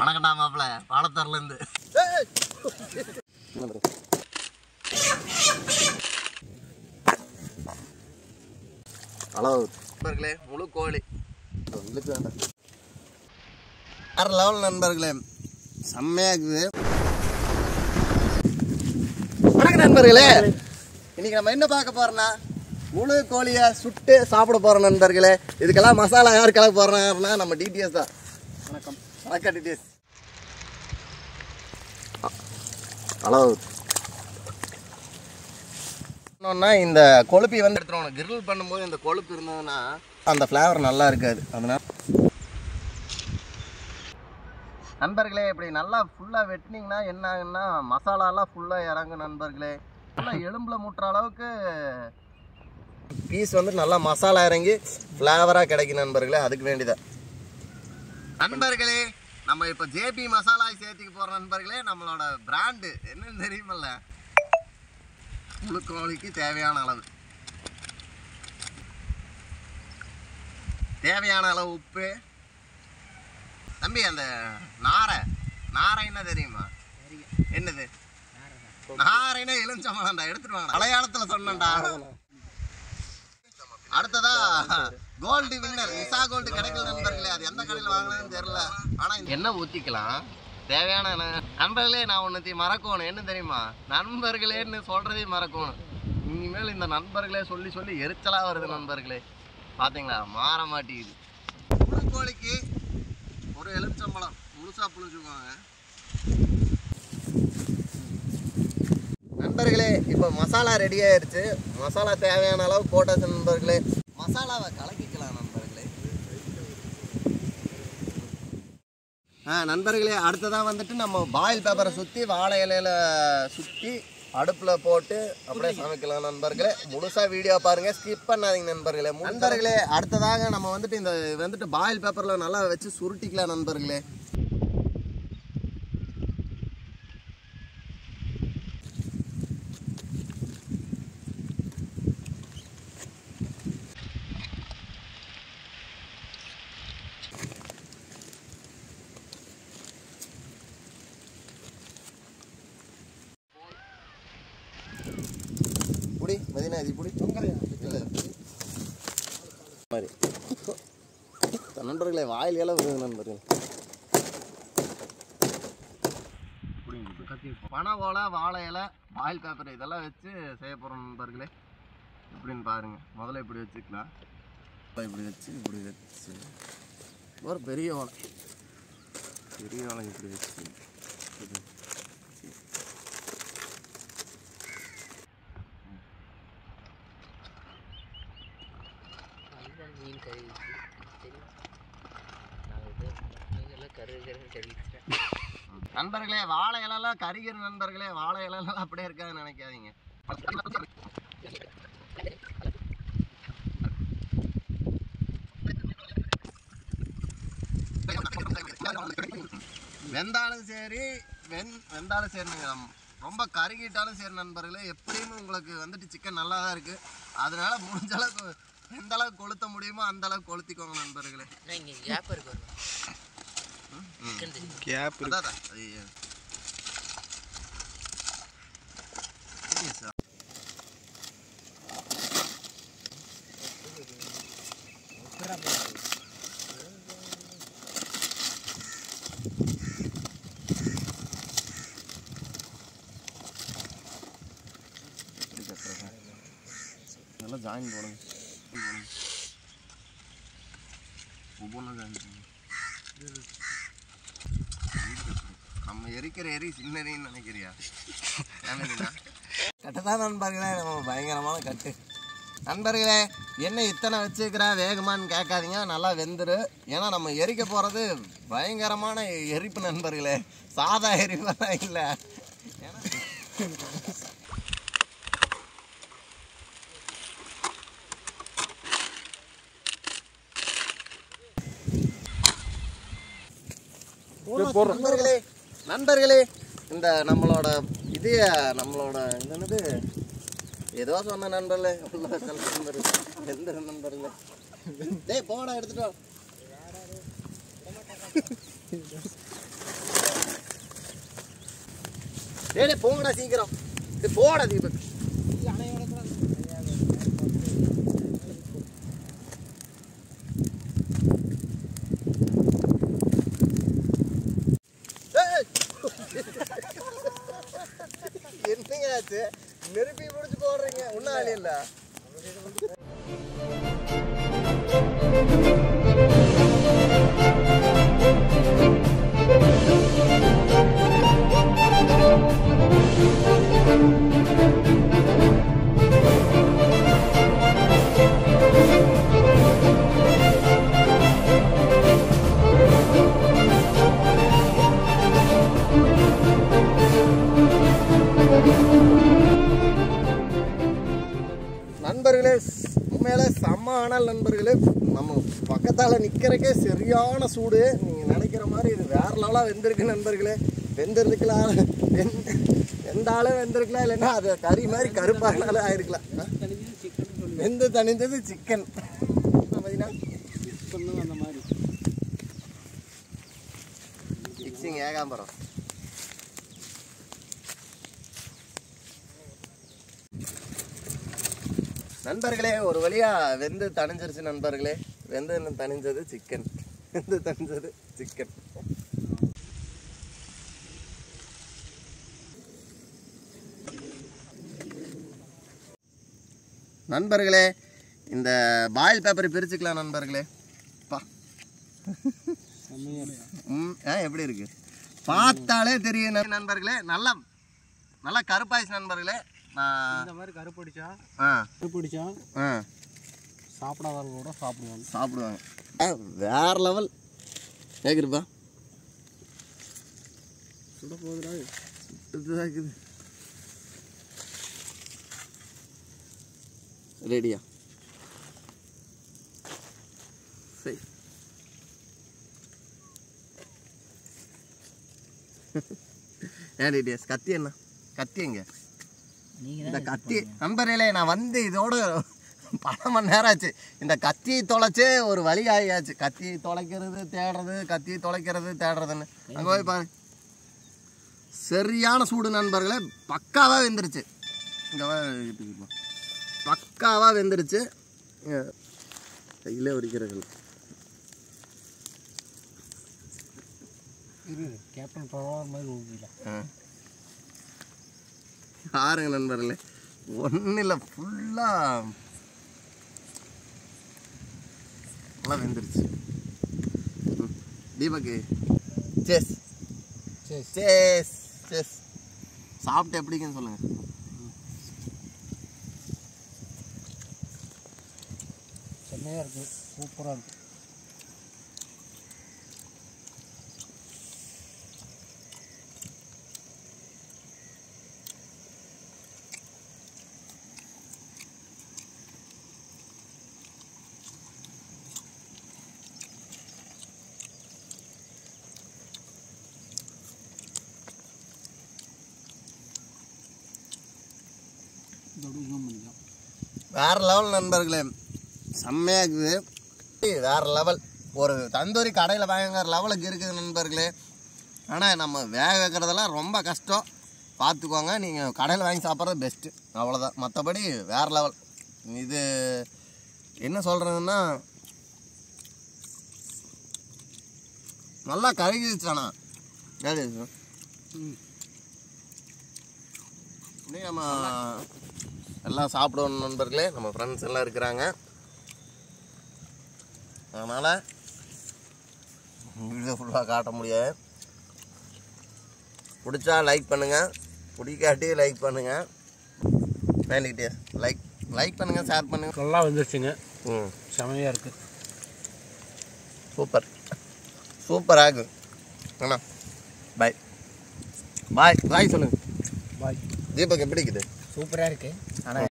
வணக்கம்டா மாப்பிள்ள பாலத்தூர்ல இருந்து ஹலோ நண்பர்களே முழு கோழி இழுக்கு வேண்டாம் வேற லெவல் நண்பர்களே செம்மையா இருக்குது வணக்கம் நண்பர்களே இன்னைக்கு நம்ம என்ன பார்க்க போறோம்னா முழு கோழியை சுட்டு சாப்பிட போறோம் நண்பர்களே இதுக்கெல்லாம் மசாலா யார் கலக்க போறாங்கன்னா நம்ம டிடிஎஸ் தான் வணக்கம் வணக்கம் டிடிஎஸ் ஹலோ இன்னொன்னா இந்த கொழுப்பி வந்து எடுத்துருவோம் கிரில் பண்ணும்போது இந்த கொழுப்பு இருந்ததுன்னா அந்த ஃப்ளேவர் நல்லா இருக்காது அதனால நண்பர்களே இப்படி நல்லா ஃபுல்லாக வெட்டினீங்கன்னா என்ன ஆகுன்னா மசாலாலாம் ஃபுல்லாக இறங்கும் நண்பர்களே நல்லா எலும்புல முட்டுற அளவுக்கு பீஸ் வந்து நல்லா மசாலா இறங்கி ஃப்ளேவராக கிடைக்கும் நண்பர்களே அதுக்கு வேண்டிதான் நண்பர்களே நம்ம இப்போ ஜேபி மசாலா சேர்த்துக்க போகிற நண்பர்களே நம்மளோட பிராண்டு என்னன்னு தெரியுமல்ல முழு கோழிக்கு தேவையான அளவு தேவையான அளவு உப்பு தம்பி அந்த நாரை நாரை என்ன தெரியுமா என்னது நாரைனா எலுமிச்சம்பழம்டா எடுத்துட்டு வாங்க மலையாளத்துல சொன்னேன்டா அடுத்ததா கோல்டு வின்னர் நிசா கோல்டு கிடைக்கல நண்பர்களே அது எந்த கடையில் வாங்கினதுன்னு தெரியல ஆனா என்ன ஊத்திக்கலாம் தேவையான ந- நண்பர்களே நான் ஒன்றுத்தையும் மறக்கணும் என்ன தெரியுமா நண்பர்களேன்னு சொல்றதே மறக்கணும் இனிமேல் இந்த நண்பர்களே சொல்லி சொல்லி எரிச்சலா வருது நண்பர்களே பாத்தீங்களா மாற மாட்டேங்குது முழு கோழிக்கு ஒரு எலுமிச்சம்பழம் முழுசா புளிச்சுக்கோங்க நண்பர்களே இப்போ மசாலா ரெடி ஆயிருச்சு மசாலா தேவையான அளவு போட்டாச்சு நண்பர்களே மசாலாவை கலக்கிக்கலாம் நண்பர்களே ஆ நண்பர்களே அடுத்ததாக வந்துட்டு நம்ம பாயில் பேப்பரை சுற்றி வாழை இலையில சுற்றி அடுப்பில் போட்டு அப்படியே சமைக்கலாம் நண்பர்களே முழுசாக வீடியோ பாருங்கள் ஸ்கிப் பண்ணாதீங்க நண்பர்களே நண்பர்களே அடுத்ததாக நம்ம வந்துட்டு இந்த வந்துட்டு பாயில் பேப்பரில் நல்லா வச்சு சுருட்டிக்கலாம் நண்பர்களே புடி மதினா இது புடி இல்லை மாதிரி நண்பர்களே வாயில் எல்லாம் விடுங்க நண்பர்களே பனை ஓலை வாழை இலை ஆயில் பேப்பர் இதெல்லாம் வச்சு செய்ய போகிறோம் நண்பர்களே எப்படின்னு பாருங்க முதல்ல இப்படி வச்சுக்கலாம் இப்ப இப்படி வச்சு இப்படி வச்சு ஒரு பெரிய ஓலை பெரிய ஓலை இப்படி வச்சு இப்படி மீன் கறி சரி நான் இது நீங்கள்லாம் கரு கரு கறி நண்பர்களே வாழை இலைலாம் கரிகிற நண்பர்களே வாழை இலைலாம் அப்படியே இருக்காதுன்னு நினைக்காதீங்க வெந்தாலும் சரி வெந் வெந்தாலும் சரிங்க ரொம்ப கருகிட்டாலும் சரி நண்பர்களே எப்படியும் உங்களுக்கு வந்துட்டு சிக்கன் நல்லா தான் இருக்குது அதனால முடிஞ்ச அளவுக்கு எந்த அளவுக்கு கொளுத்த முடியுமோ அந்த அளவுக்கு கொளுத்திக்கோங்க நண்பர்களே நான் இங்கே கேப் இருக்கு வரணும் சிக்கன் தெரியும் கேப் அதான் அது நல்லா ஜாயின் போடுங்க ஒவ்வொன்றும் ஜாயின் பண்ணுங்க நம்ம எரிக்கிற எரி சின்ன எரின்னு நினைக்கிறியா கட்டுதான் நண்பர்களே நம்ம பயங்கரமான கட்டு நண்பர்களே என்ன இத்தனை வச்சுக்கிறா வேகமான்னு கேட்காதீங்க நல்லா வெந்துரு ஏன்னா நம்ம எரிக்க போகிறது பயங்கரமான எரிப்பு நண்பர்களே சாதா எரிப்பெல்லாம் இல்லை ஏன்னா நண்பர்களே நண்பர்களே இந்த நம்மளோட இது நம்மளோட இது என்னது ஏதோ சொன்ன நண்பர்களே உள்ள சில நண்பர்கள் எந்த நண்பர்களே டேய் போடா எடுத்துட்டு வா டேய் டேய், போங்கடா சீக்கிரம் டேய், போடா தீபக் ஏய். என்னங்க ஆச்சு நெருப்பி பிடிச்சி போடுறீங்க ஒன்றும் ஆளி இல்லை நண்பர்களே உண்மையிலே செம்ம ஆனால் நண்பர்களே நம்ம பக்கத்தால் நிற்கிறக்கே சரியான சூடு நீங்கள் நினைக்கிற மாதிரி இது வேற லெவலாக வெந்திருக்கு நண்பர்களே வெந்திருக்கலாம் வெந்த எந்த ஆளும் வெந்திருக்கலாம் இல்லைன்னா அது கறி மாதிரி கருப்பானாலும் ஆயிருக்கலாம் ஆ? வெந்து தணிந்தது சிக்கன் பார்த்தீங்கன்னா அந்த மாதிரி மிக்சிங் ஏகாம்பரம் நண்பர்களே ஒரு வழியா வெந்து தணிஞ்சிருச்சு நண்பர்களே வெந்து தணிஞ்சது சிக்கன் வெந்து தணிஞ்சது சிக்கன் நண்பர்களே இந்த பாயில் பேப்பரை பிரிச்சுக்கலாம் நண்பர்களே பா செம்மையாக இருக்கு ம் ஆ எப்படி இருக்கு பார்த்தாலே தெரியும் நண்~ நண்பர்களே நல்லா நல்லா கருப்பாயிச்சு நண்பர்களே நான் இந்த மாதிரி கருப்படிச்சா ஆ கருப்படிச்சா ஆ சாப்பிடாதவங்க கூட சாப்பிடுவாங்க சாப்பிடுவாங்க ஆ வேற லெவல் கேக்குதுப்பா சுட போகுதுடா இதுதான் இருக்குது ரெடியா சரி ஏன் ரெடியாஸ் கத்தி என்ன கத்தி எங்க நீங்கள் இந்த கத்தி நண்பர்களே நான் வந்து இதோட பல மணி நேரம் ஆச்சு இந்த கத்தி தொலைச்சே ஒரு வழி ஆகியாச்சு கத்தி தொலைக்கிறது தேடுறது கத்தி தொலைக்கிறது தேடுறதுன்னு அங்கே போய் பாரு சரியான சூடு நண்பர்களே பக்காவாக வெந்துருச்சு இங்கே பக்காவாக வெந்துருச்சு இங்க கையிலே உரிக்கிறது இரு கேப்டன் பிரபாகர் மாதிரி ஊதில பாருங்க நண்பர்களே ஒன்றும் இல்லை ஃபுல்லாக நல்லா வெந்துருச்சு ம். தீபக்கு சேஸ் சரி சேஸ் சேஸ் சாப்பிட்டு எப்படிங்கன்னு சொல்லுங்க செம்மையாக இருக்குது சூப்பராக இருக்குது இதோட ஜூம் பண்ணிக்கலாம் வேற லெவல் நண்பர்களே செம்மையாக இருக்குது வேற லெவல் ஒரு தந்தூரி கடையில் வாங்குற லெவலுக்கு இருக்குது நண்பர்களே ஆனால் நம்ம வேக வைக்கிறதெல்லாம் ரொம்ப கஷ்டம் பார்த்துக்கோங்க நீங்கள் கடையில் வாங்கி சாப்பிட்றது பெஸ்ட்டு அவ்வளோதான் மற்றபடி வேற லெவல் இது என்ன சொல்கிறதுன்னா நல்லா கருகிடுச்சாண்ணா ஏது ம் அப்படியே நம்ம எல்லாம் சாப்பிடுவோம் நண்பர்களே நம்ம ஃப்ரெண்ட்ஸ் எல்லாம் இருக்கிறாங்க அதனால் வீடியோ ஃபுல்லாக காட்ட முடியாது பிடிச்சா லைக் பண்ணுங்கள் பிடிக்காட்டி லைக் பண்ணுங்கள் வேண்டிக்கிட்டே லைக் லைக் பண்ணுங்கள் ஷேர் பண்ணுங்கள் நல்லா வந்துருச்சுங்க ம் செமையாக இருக்குது சூப்பர் சூப்பர் ஆகும் அண்ணா பாய் பாய் பாய் சொல்லுங்கள் பாய் தீபக் எப்படி இருக்குது சூப்பராக இருக்குது ஆனால்